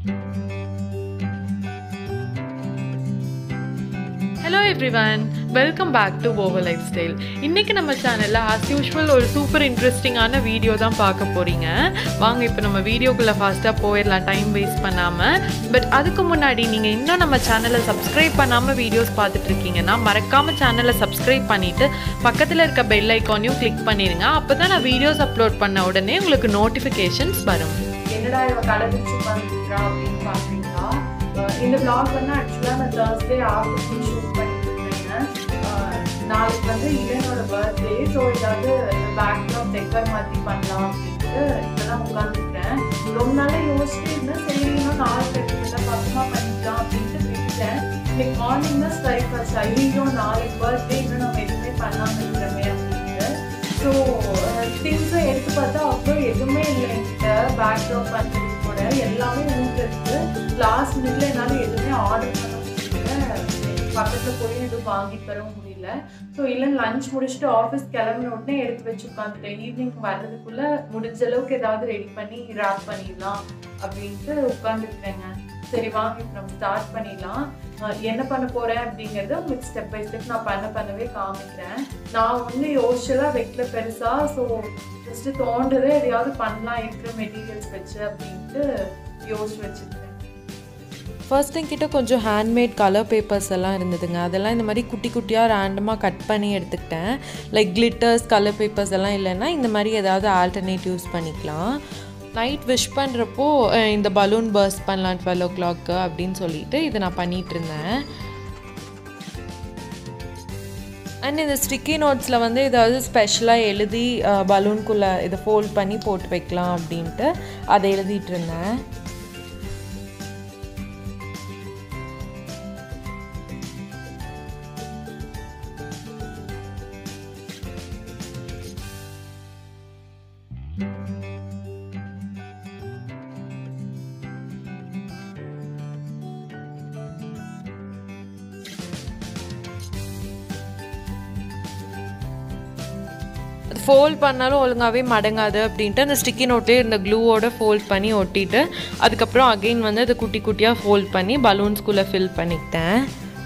hello everyone welcome back to our life style இன்றைக்கி நம்ம சேனலில் ஆஸ் யூஷுவல் ஒரு சூப்பர் இன்ட்ரெஸ்டிங்கான வீடியோ தான் பார்க்க போகிறீங்க வாங்க இப்போ நம்ம வீடியோக்குள்ளே ஃபாஸ்ட்டாக போயிடலாம் டைம் வேஸ்ட் பண்ணாமல் பட் அதுக்கு முன்னாடி நீங்கள் இன்னும் நம்ம சேனலை சப்ஸ்கிரைப் பண்ணாமல் வீடியோஸ் பார்த்துட்டு இருக்கீங்கன்னா மறக்காமல் சேனலை சப்ஸ்கிரைப் பண்ணிவிட்டு பக்கத்தில் இருக்க பெல் ஐக்கானையும் கிளிக் பண்ணிடுங்க அப்போ தான் நான் வீடியோஸ் அப்லோட் பண்ண உடனே உங்களுக்கு நோட்டிஃபிகேஷன்ஸ் வரும் என்னடா இவ கடை வச்சு பண்ணிருக்கா அப்படின்னு பாக்குறீங்களா அஹ் இந்த vlog வந்து ஆக்சுவலா நான் தேர்ஸ்டே ஆஃப்டர்நூன் ஷூட் பண்ணிட்டு இருக்கேன் அஹ் நாளைக்கு வந்து இவனோட பர்த்டே ஸோ ஏதாவது பேக்ராப் டெக்கர் மாதிரி பண்ணலாம் அப்படின்ட்டு இப்பதான் உட்காந்துருக்கேன் ரொம்ப நாளா யோசிச்சுட்டு இருந்தேன் சரி இன்னும் நாளைக்கு டெக்கர் பக்கமா பண்ணிக்கலாம் அப்படின்ட்டு விட்டுட்டேன் இன்னைக்கு மார்னிங் தான் ஸ்ட்ரைக் ஆச்சு ஐயோ நாளைக்கு பர்த்டே இன்னும் நம்ம எதுவுமே பண்ணாம இருக்கிறோமே அப்படின்ட்டு ஸோ திங்ஸை எடுத்து பார்த்தா அப்புறம் எதுவுமே இல்லை என்கிட்ட பேக்ராப் பண்ணுறது கூட எல்லாமே ஊருக்கு இருக்கு லாஸ்ட் மினிட்ல என்னால் எதுவுமே ஆர்டர் பண்ண முடியல பக்கத்தில் போய் எதுவும் வாங்கி தரவும் முடியல ஸோ இல்லை லஞ்ச் முடிச்சுட்டு ஆஃபீஸ் கிளம்பின உடனே எடுத்து வச்சு உட்காந்துட்டேன் ஈவினிங் வர்றதுக்குள்ள முடிஞ்ச அளவுக்கு ஏதாவது ரெடி பண்ணி ரேப் பண்ணிடலாம் அப்படின்ட்டு உட்காந்துருக்கேங்க சரி வாங்க இப்போ நம்ம ஸ்டார்ட் பண்ணிடலாம் அஹ் என்ன பண்ண போறேன் அப்படிங்கறத உங்களுக்கு ஸ்டெப் பை ஸ்டெப் நான் பண்ண பண்ணவே காமிக்கிறேன் நான் வந்து யோசிச்செல்லாம் வைக்கல பெருசா ஸோ ஜஸ்ட் தோன்றதே எதையாவது பண்ணலாம் இருக்கிற மெட்டீரியல்ஸ் வச்சு அப்படின்ட்டு யோசிச்சு வச்சிருக்கேன் ஃபர்ஸ்ட் என்கிட்ட கொஞ்சம் ஹேண்ட்மேட் கலர் பேப்பர்ஸ் எல்லாம் இருந்ததுங்க அதெல்லாம் இந்த மாதிரி குட்டி குட்டியாக ரேண்டமாக கட் பண்ணி எடுத்துக்கிட்டேன் லைக் கிளிட்டர்ஸ் கலர் பேப்பர்ஸ் எல்லாம் இல்லைன்னா இந்த மாதிரி ஏதாவது ஆல்டர்னேட் யூஸ் பண்ணிக்கலாம் நைட் விஷ் பண்ணுறப்போ இந்த பலூன் பர்ஸ்ட் பண்ணலாம் டுவெல் ஓ கிளாக்கு அப்படின்னு சொல்லிட்டு இதை நான் பண்ணிகிட்டு இருந்தேன் அண்ட் இந்த ஸ்டிக்கி நோட்ஸில் வந்து ஏதாவது ஸ்பெஷலாக எழுதி பலூன்குள்ளே இதை ஃபோல்ட் பண்ணி போட்டு வைக்கலாம் அப்படின்ட்டு அதை எழுதிட்டு இருந்தேன் அது ஃபோல்ட் பண்ணாலும் ஒழுங்காகவே மடங்காது அப்படின்ட்டு அந்த ஸ்டிக்கி நோட்லேயே இந்த க்ளூவோட ஃபோல்ட் பண்ணி ஒட்டிட்டு அதுக்கப்புறம் அகெயின் வந்து அதை குட்டி குட்டியாக ஃபோல்ட் பண்ணி பலூன்ஸ்குள்ளே ஃபில் பண்ணிக்கிட்டேன்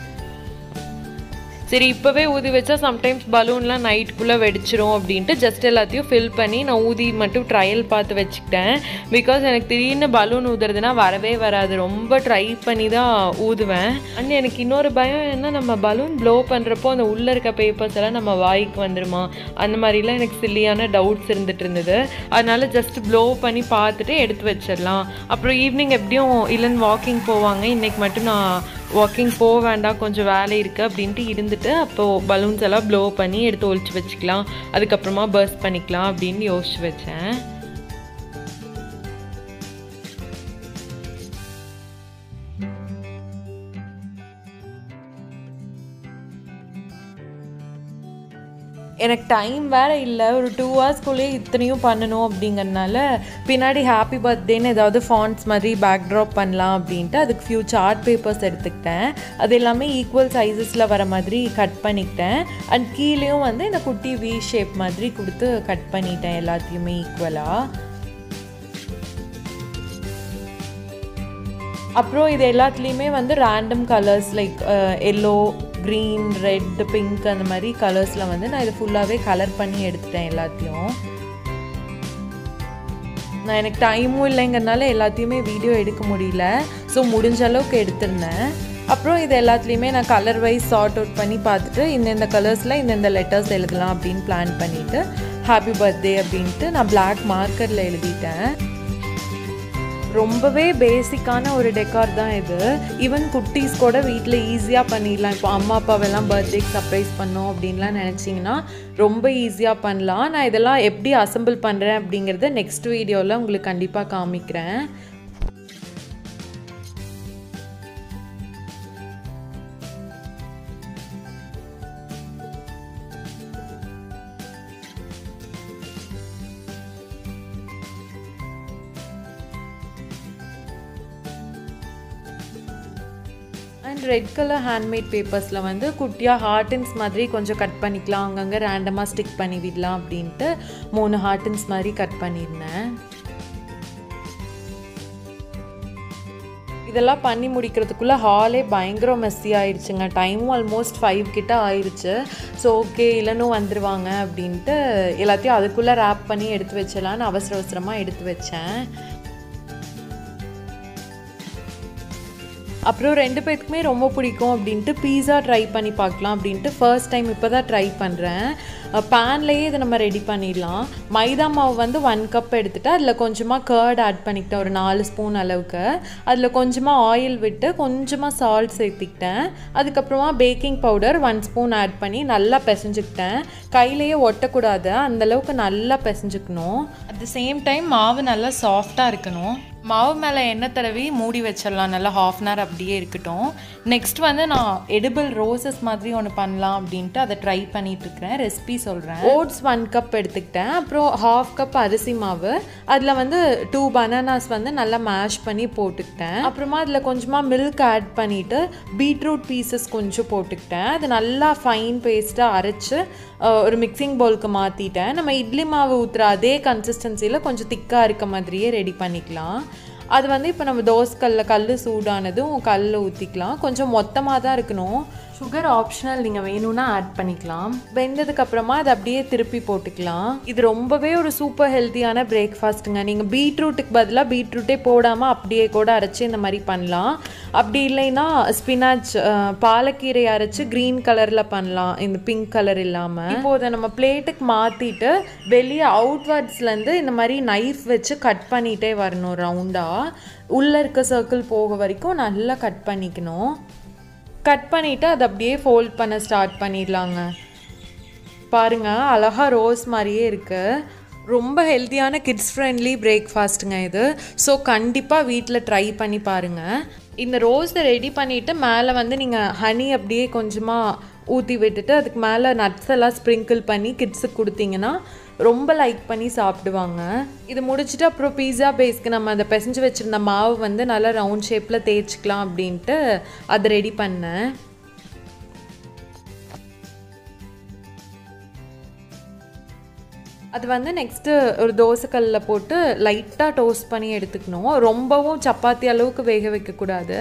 சரி இப்போவே ஊதி வச்சா சம்டைம்ஸ் பலூன்லாம் நைட்டுக்குள்ளே வெடிச்சிரும் அப்படின்ட்டு ஜஸ்ட் எல்லாத்தையும் ஃபில் பண்ணி நான் ஊதி மட்டும் ட்ரையல் பார்த்து வச்சுக்கிட்டேன் பிகாஸ் எனக்கு திடீர்னு பலூன் ஊதுறதுனா வரவே வராது ரொம்ப ட்ரை பண்ணி தான் ஊதுவேன் அண்ட் எனக்கு இன்னொரு பயம் என்ன நம்ம பலூன் ப்ளோ பண்ணுறப்போ அந்த உள்ளே இருக்க பேப்பர்ஸ் எல்லாம் நம்ம வாய்க்கு வந்துருமா அந்த மாதிரிலாம் எனக்கு சில்லியான டவுட்ஸ் இருந்துட்டு இருந்தது அதனால ஜஸ்ட் ப்ளோ பண்ணி பார்த்துட்டு எடுத்து வச்சிடலாம் அப்புறம் ஈவினிங் எப்படியும் இல்லைன்னு வாக்கிங் போவாங்க இன்னைக்கு மட்டும் நான் வாக்கிங் போக வேண்டாம் கொஞ்சம் வேலை இருக்குது அப்படின்ட்டு இருந்துட்டு அப்போது பலூன்ஸ் எல்லாம் ப்ளோ பண்ணி எடுத்து ஒழிச்சு வச்சுக்கலாம் அதுக்கப்புறமா பர்ஸ்ட் பண்ணிக்கலாம் அப்படின்னு யோசிச்சு வச்சேன் எனக்கு டைம் வேறு இல்லை ஒரு டூ ஹவர்ஸ்க்குள்ளேயே இத்தனையும் பண்ணணும் அப்படிங்கறனால பின்னாடி ஹாப்பி பர்த்டேன்னு ஏதாவது ஃபாண்ட்ஸ் மாதிரி பேக் ட்ராப் பண்ணலாம் அப்படின்ட்டு அதுக்கு ஃபியூ சார்ட் பேப்பர்ஸ் எடுத்துக்கிட்டேன் அது எல்லாமே ஈக்குவல் சைஸஸில் வர மாதிரி கட் பண்ணிக்கிட்டேன் அண்ட் கீழேயும் வந்து இந்த குட்டி வி ஷேப் மாதிரி கொடுத்து கட் பண்ணிட்டேன் எல்லாத்தையுமே ஈக்குவலாக அப்புறம் இது எல்லாத்துலேயுமே வந்து random colours like yellow green red pink அந்த மாதிரி கலர்ஸில் வந்து நான் இதை ஃபுல்லாகவே கலர் பண்ணி எடுத்துட்டேன் எல்லாத்தையும் நான் எனக்கு டைமும் இல்லைங்கிறனால எல்லாத்தையுமே வீடியோ எடுக்க முடியல ஸோ முடிஞ்ச அளவுக்கு எடுத்திருந்தேன் அப்புறம் இது எல்லாத்துலேயுமே நான் கலர் வைஸ் சார்ட் அவுட் பண்ணி பார்த்துட்டு இந்தந்த கலர்ஸில் இந்தந்த லெட்டர்ஸ் எழுதலாம் அப்படின்னு பிளான் பண்ணிவிட்டு ஹாப்பி பர்த்டே அப்படின்ட்டு நான் பிளாக் மார்க்கரில் எழுதிட்டேன் ரொம்பவே பேசிக்கான ஒரு டெக்கார் தான் இது ஈவன் குட்டீஸ் கூட வீட்டில் ஈஸியாக பண்ணிடலாம் இப்போ அம்மா அப்பாவெல்லாம் பர்த்டேக்கு சர்ப்ரைஸ் பண்ணோம் அப்படின்லாம் நினச்சிங்கன்னா ரொம்ப ஈஸியாக பண்ணலாம் நான் இதெல்லாம் எப்படி அசம்பிள் பண்ணுறேன் அப்படிங்கிறத நெக்ஸ்ட் வீடியோவில் உங்களுக்கு கண்டிப்பாக காமிக்கிறேன் அண்ட் ரெட் கலர் ஹேண்ட்மேட் பேப்பர்ஸில் வந்து குட்டியாக ஹார்டின்ஸ் மாதிரி கொஞ்சம் கட் பண்ணிக்கலாம் அங்கங்கே ரேண்டமாக ஸ்டிக் பண்ணி விடலாம் அப்படின்ட்டு மூணு ஹார்டின்ஸ் மாதிரி கட் பண்ணியிருந்தேன் இதெல்லாம் பண்ணி முடிக்கிறதுக்குள்ளே ஹாலே பயங்கர மெஸ்ஸி ஆயிடுச்சுங்க டைமும் ஆல்மோஸ்ட் ஃபைவ் கிட்ட ஆயிடுச்சு ஸோ ஓகே இல்லைனும் வந்துடுவாங்க அப்படின்ட்டு எல்லாத்தையும் அதுக்குள்ளே ரேப் பண்ணி எடுத்து வச்சிடலான்னு அவசர அவசரமாக எடுத்து வச்சேன் அப்புறம் ரெண்டு பேத்துக்குமே ரொம்ப பிடிக்கும் அப்படின்ட்டு பீஸா ட்ரை பண்ணி பார்க்கலாம் அப்படின்ட்டு ஃபர்ஸ்ட் டைம் இப்போ தான் ட்ரை பண்ணுறேன் பேன்லேயே இதை நம்ம ரெடி பண்ணிடலாம் மைதா மாவு வந்து ஒன் கப் எடுத்துகிட்டு அதில் கொஞ்சமாக கர்ட் ஆட் பண்ணிக்கிட்டேன் ஒரு நாலு ஸ்பூன் அளவுக்கு அதில் கொஞ்சமாக ஆயில் விட்டு கொஞ்சமாக சால்ட் சேர்த்திக்கிட்டேன் அதுக்கப்புறமா baking powder one spoon add பண்ணி நல்லா பிசைஞ்சுக்கிட்டேன் கையிலேயே ஒட்டக்கூடாது அந்தளவுக்கு நல்லா பிசைஞ்சுக்கணும் அட் த சேம் டைம் மாவு நல்லா சாஃப்டாக இருக்கணும் மாவு மேலே எண்ணெய் தடவி மூடி வச்சிடலாம் நல்லா ஹாஃப் அன் ஹவர் அப்படியே இருக்கட்டும் நெக்ஸ்ட் வந்து நான் எடிபிள் ரோசஸ் மாதிரி ஒன்று பண்ணலாம் அப்படின்ட்டு அதை ட்ரை பண்ணிட்டு இருக்கிறேன் ரெசிபி சொல்கிறேன் ஓட்ஸ் ஒன் கப் எடுத்துக்கிட்டேன் அப்புறம் ஹாஃப் கப் அரிசி மாவு அதில் வந்து டூ பனானாஸ் வந்து நல்லா மேஷ் பண்ணி போட்டுக்கிட்டேன் அப்புறமா அதில் கொஞ்சமாக மில்க் ஆட் பண்ணிவிட்டு பீட்ரூட் பீசஸ் கொஞ்சம் போட்டுக்கிட்டேன் அது நல்லா ஃபைன் பேஸ்ட்டாக அரைச்சி ஒரு மிக்சிங் பவுலுக்கு மாற்றிட்டேன் நம்ம இட்லி மாவு ஊற்றுற அதே கன்சிஸ்டன்சியில் கொஞ்சம் திக்காக இருக்க மாதிரியே ரெடி பண்ணிக்கலாம் அது வந்து இப்போ நம்ம தோசைக்கல்ல கல் சூடானதும் கல்லில் ஊற்றிக்கலாம் கொஞ்சம் மொத்தமாக தான் இருக்கணும் சுகர் ஆப்ஷனல் நீங்கள் வேணும்னா ஆட் பண்ணிக்கலாம் வெந்ததுக்கு அப்புறமா அதை அப்படியே திருப்பி போட்டுக்கலாம் இது ரொம்பவே ஒரு சூப்பர் ஹெல்த்தியான பிரேக்ஃபாஸ்ட்டுங்க நீங்கள் பீட்ரூட்டுக்கு பதிலாக பீட்ரூட்டே போடாமல் அப்படியே கூட அரைச்சி இந்த மாதிரி பண்ணலாம் அப்படி இல்லைன்னா ஸ்பினாச் பாலக்கீரை அரைச்சி க்ரீன் கலரில் பண்ணலாம் இந்த பிங்க் கலர் இல்லாமல் இப்போ அதை நம்ம பிளேட்டுக்கு மாற்றிட்டு வெளியே அவுட்வர்ட்ஸ்லேருந்து இந்த மாதிரி நைஃப் வச்சு கட் பண்ணிகிட்டே வரணும் ரவுண்டாக உள்ளே இருக்க சர்க்கிள் போக வரைக்கும் நல்லா கட் பண்ணிக்கணும் கட் பண்ணிவிட்டு அதை அப்படியே ஃபோல்ட் பண்ண ஸ்டார்ட் பண்ணிடலாங்க பாருங்கள் அழகாக ரோஸ் மாதிரியே இருக்குது ரொம்ப ஹெல்த்தியான கிட்ஸ் ஃப்ரெண்ட்லி பிரேக்ஃபாஸ்ட்டுங்க இது ஸோ கண்டிப்பாக வீட்டில் ட்ரை பண்ணி பாருங்கள் இந்த ரோஸை ரெடி பண்ணிவிட்டு மேலே வந்து நீங்கள் ஹனி அப்படியே கொஞ்சமாக ஊற்றி விட்டுட்டு அதுக்கு மேலே நட்ஸ் எல்லாம் ஸ்ப்ரிங்கிள் பண்ணி கிட்ஸுக்கு கொடுத்தீங்கன்னா ரொம்ப லைக் பண்ணி சாப்பிடுவாங்க இது முடிச்சுட்டு அப்புறம் பீஸா பேஸ்க்கு நம்ம அதை பிசைஞ்சு வச்சுருந்த மாவு வந்து நல்லா ரவுண்ட் ஷேப்பில் தேய்ச்சிக்கலாம் அப்படின்ட்டு அதை ரெடி பண்ணேன் அது வந்து நெக்ஸ்ட்டு ஒரு தோசைக்கல்லில் போட்டு லைட்டாக டோஸ்ட் பண்ணி எடுத்துக்கணும் ரொம்பவும் சப்பாத்தி அளவுக்கு வேக வைக்கக்கூடாது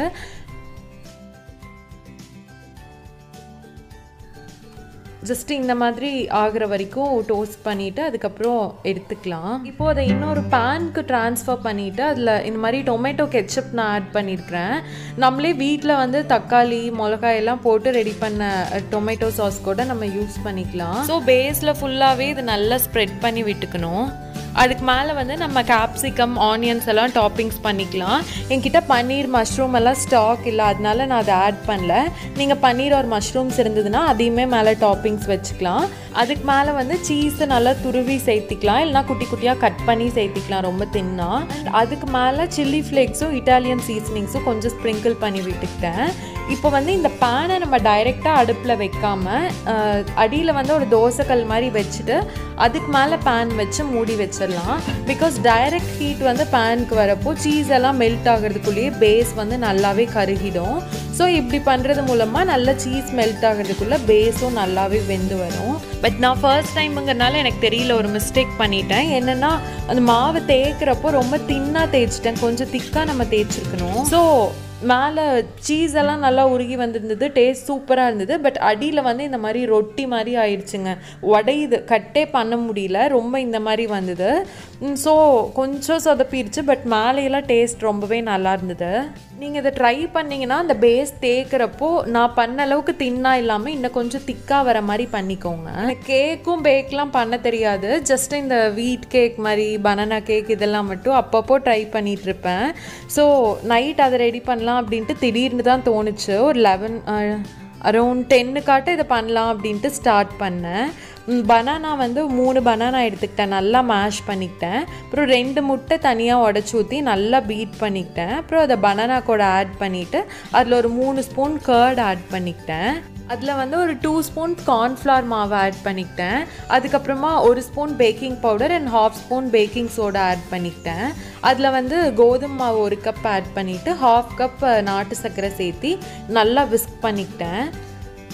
ஜஸ்ட் இந்த மாதிரி ஆகிற வரைக்கும் டோஸ்ட் பண்ணிவிட்டு அதுக்கப்புறம் எடுத்துக்கலாம் இப்போது அதை இன்னொரு பேனுக்கு ட்ரான்ஸ்ஃபர் பண்ணிவிட்டு அதில் இந்த மாதிரி டொமேட்டோ கெச்சப் நான் ஆட் பண்ணியிருக்கிறேன் நம்மளே வீட்டில் வந்து தக்காளி மிளகாய் எல்லாம் போட்டு ரெடி பண்ண டொமேட்டோ சாஸ் கூட நம்ம யூஸ் பண்ணிக்கலாம் ஸோ பேஸில் ஃபுல்லாகவே இது நல்லா ஸ்ப்ரெட் பண்ணி விட்டுக்கணும் அதுக்கு மேலே வந்து நம்ம கேப்சிகம் ஆனியன்ஸ் எல்லாம் டாப்பிங்ஸ் பண்ணிக்கலாம் என்கிட்ட பன்னீர் மஷ்ரூம் எல்லாம் ஸ்டாக் இல்லை அதனால நான் அதை ஆட் பண்ணல நீங்கள் பன்னீர் ஒரு மஷ்ரூம்ஸ் இருந்ததுன்னா அதையுமே மேலே டாப்பிங்ஸ் வச்சுக்கலாம் அதுக்கு மேலே வந்து சீஸை நல்லா துருவி சேர்த்திக்கலாம் இல்லைனா குட்டி குட்டியாக கட் பண்ணி சேர்த்திக்கலாம் ரொம்ப தின்னா அதுக்கு மேலே சில்லி ஃப்ளேக்ஸும் இட்டாலியன் சீசனிங்ஸும் கொஞ்சம் ஸ்ப்ரிங்கிள் பண்ணி விட்டுக்கிட்டேன் இப்போ வந்து இந்த பேனை நம்ம டைரெக்டாக அடுப்பில் வைக்காமல் அடியில் வந்து ஒரு தோசைக்கல் மாதிரி வச்சுட்டு அதுக்கு மேலே பேன் வச்சு மூடி வச்சிடலாம் பிகாஸ் டைரக்ட் ஹீட் வந்து பேனுக்கு வரப்போ சீஸ் எல்லாம் மெல்ட் ஆகிறதுக்குள்ளேயே பேஸ் வந்து நல்லாவே கருகிடும் ஸோ இப்படி பண்ணுறது மூலமாக நல்ல சீஸ் மெல்ட் ஆகிறதுக்குள்ளே பேஸும் நல்லாவே வெந்து வரும் பட் நான் ஃபர்ஸ்ட் டைமுங்கிறனால எனக்கு தெரியல ஒரு மிஸ்டேக் பண்ணிட்டேன் என்னென்னா அந்த மாவு தேய்க்கிறப்போ ரொம்ப தின்னாக தேய்ச்சிட்டேன் கொஞ்சம் திக்காக நம்ம தேய்ச்சிருக்கணும் ஸோ மேலே சீஸ் எல்லாம் நல்லா உருகி வந்திருந்தது டேஸ்ட் சூப்பராக இருந்தது பட் அடியில் வந்து இந்த மாதிரி ரொட்டி மாதிரி ஆயிடுச்சுங்க உடையுது கட்டே பண்ண முடியல ரொம்ப இந்த மாதிரி வந்தது ஸோ கொஞ்சம் சொதப்பிடுச்சு பட் மேலேயெல்லாம் டேஸ்ட் ரொம்பவே நல்லா இருந்தது நீங்கள் இதை ட்ரை பண்ணிங்கன்னா அந்த பேஸ் தேய்க்கிறப்போ நான் பண்ண அளவுக்கு தின்னா இல்லாமல் இன்னும் கொஞ்சம் திக்காக வர மாதிரி பண்ணிக்கோங்க கேக்கும் பேக்லாம் பண்ண தெரியாது ஜஸ்ட் இந்த வீட் கேக் மாதிரி பனானா கேக் இதெல்லாம் மட்டும் அப்பப்போ ட்ரை பண்ணிட்டு இருப்பேன் ஸோ நைட் அதை ரெடி பண்ணலாம் அப்படின்ட்டு திடீர்னு தான் தோணுச்சு ஒரு லெவன் அரௌண்ட் டென்னுக்காட்ட இதை பண்ணலாம் அப்படின்ட்டு ஸ்டார்ட் பண்ணேன் பனானா வந்து மூணு பனானா எடுத்துக்கிட்டேன் நல்லா மேஷ் பண்ணிக்கிட்டேன் அப்புறம் ரெண்டு முட்டை தனியாக உடச்சி ஊற்றி நல்லா பீட் பண்ணிக்கிட்டேன் அப்புறம் அதை பனானா கூட ஆட் பண்ணிவிட்டு அதில் ஒரு மூணு ஸ்பூன் கர்ட் ஆட் பண்ணிக்கிட்டேன் அதில் வந்து ஒரு டூ ஸ்பூன் கார்ன்ஃப்ளவர் மாவு ஆட் பண்ணிக்கிட்டேன் அதுக்கப்புறமா ஒரு spoon baking powder and half spoon baking soda add பண்ணிக்கிட்டேன் அதில் வந்து கோதுமை மாவு ஒரு கப் ஆட் பண்ணிவிட்டு ஹாஃப் கப் நாட்டு சர்க்கரை சேர்த்தி நல்லா விஸ்க் பண்ணிக்கிட்டேன்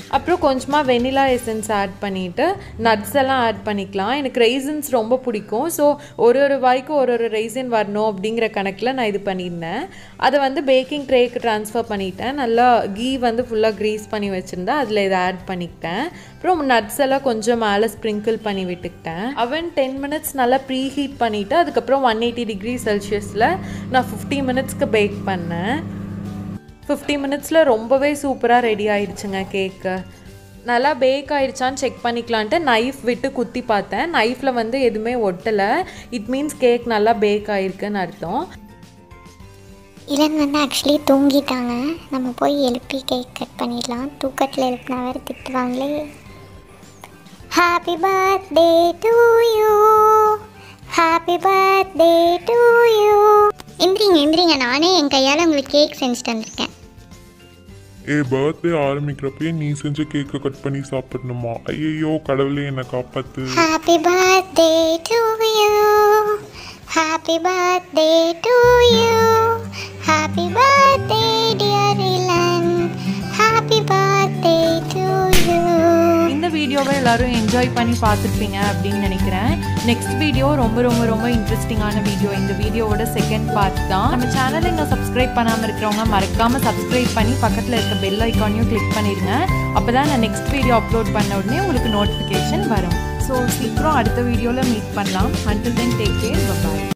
அப்புறம் கொஞ்சமாக வெனிலா எசன்ஸ் ஆட் பண்ணிவிட்டு நட்ஸ் எல்லாம் ஆட் பண்ணிக்கலாம் எனக்கு ரைசன்ஸ் ரொம்ப பிடிக்கும் ஸோ ஒரு ஒரு வாய்க்கும் ஒரு ஒரு ரைசன் வரணும் அப்படிங்கிற கணக்கில் நான் இது பண்ணியிருந்தேன் அதை வந்து பேக்கிங் ட்ரேக்கு ட்ரான்ஸ்ஃபர் பண்ணிட்டேன் நல்லா கீ வந்து ஃபுல்லாக க்ரீஸ் பண்ணி வச்சுருந்தேன் அதில் இதை ஆட் பண்ணிக்கிட்டேன் அப்புறம் நட்ஸ் எல்லாம் கொஞ்சம் மேலே ஸ்ப்ரிங்கிள் பண்ணி விட்டுக்கிட்டேன் அவன் டென் மினிட்ஸ் நல்லா ப்ரீ ஹீட் பண்ணிவிட்டு அதுக்கப்புறம் ஒன் எயிட்டி டிகிரி செல்சியஸில் நான் ஃபிஃப்டி மினிட்ஸ்க்கு பேக் பண்ணேன் ஃபிஃப்டி மினிட்ஸில் ரொம்பவே சூப்பராக ரெடி ஆயிடுச்சுங்க கேக்கு நல்லா பேக் ஆயிடுச்சான்னு செக் பண்ணிக்கலான்ட்டு நைஃப் விட்டு குத்தி பார்த்தேன் நைஃப்பில் வந்து எதுவுமே ஒட்டலை இட் மீன்ஸ் கேக் நல்லா பேக் ஆயிருக்குன்னு அர்த்தம் இளன் வந்து ஆக்சுவலி தூங்கிட்டாங்க நம்ம போய் எழுப்பி கேக் கட் பண்ணிடலாம் தூக்கத்தில் எழுப்பினா வேறு திட்டுவாங்களே happy birthday to you happy birthday to you எந்திரிங்க எந்திரிங்க நானே என் கையால் உங்களுக்கு கேக் செஞ்சுட்டு வந்திருக்கேன் ஏ பர்த்டே ஆரம்பிக்கிறப்பயே நீ செஞ்ச கேக்கை கட் பண்ணி சாப்பிடணுமா ஐயையோ கடவுளே என்னை காப்பாத்து happy birthday to you happy birthday to you happy birthday dear Ilan happy birthday to you இந்த வீடியோவை எல்லாரும் என்ஜாய் பண்ணி பார்த்துருப்பீங்க அப்படின்னு நினைக்கிறேன் நெக்ஸ்ட் வீடியோ ரொம்ப ரொம்ப ரொம்ப இன்ட்ரெஸ்டிங்கான வீடியோ இந்த வீடியோவோட செகண்ட் பார்ட் தான் நம்ம சேனலை இன்னும் சப்ஸ்கிரைப் பண்ணாமல் இருக்கிறவங்க மறக்காமல் சப்ஸ்கிரைப் பண்ணி பக்கத்தில் இருக்க பெல் ஐக்கானையும் கிளிக் பண்ணிடுங்க அப்போ தான் நான் நெக்ஸ்ட் வீடியோ அப்லோட் பண்ண உடனே உங்களுக்கு நோட்டிஃபிகேஷன் வரும் ஸோ சீக்கிரம் அடுத்த வீடியோவில் மீட் பண்ணலாம் until then டேக் கேர் பாய்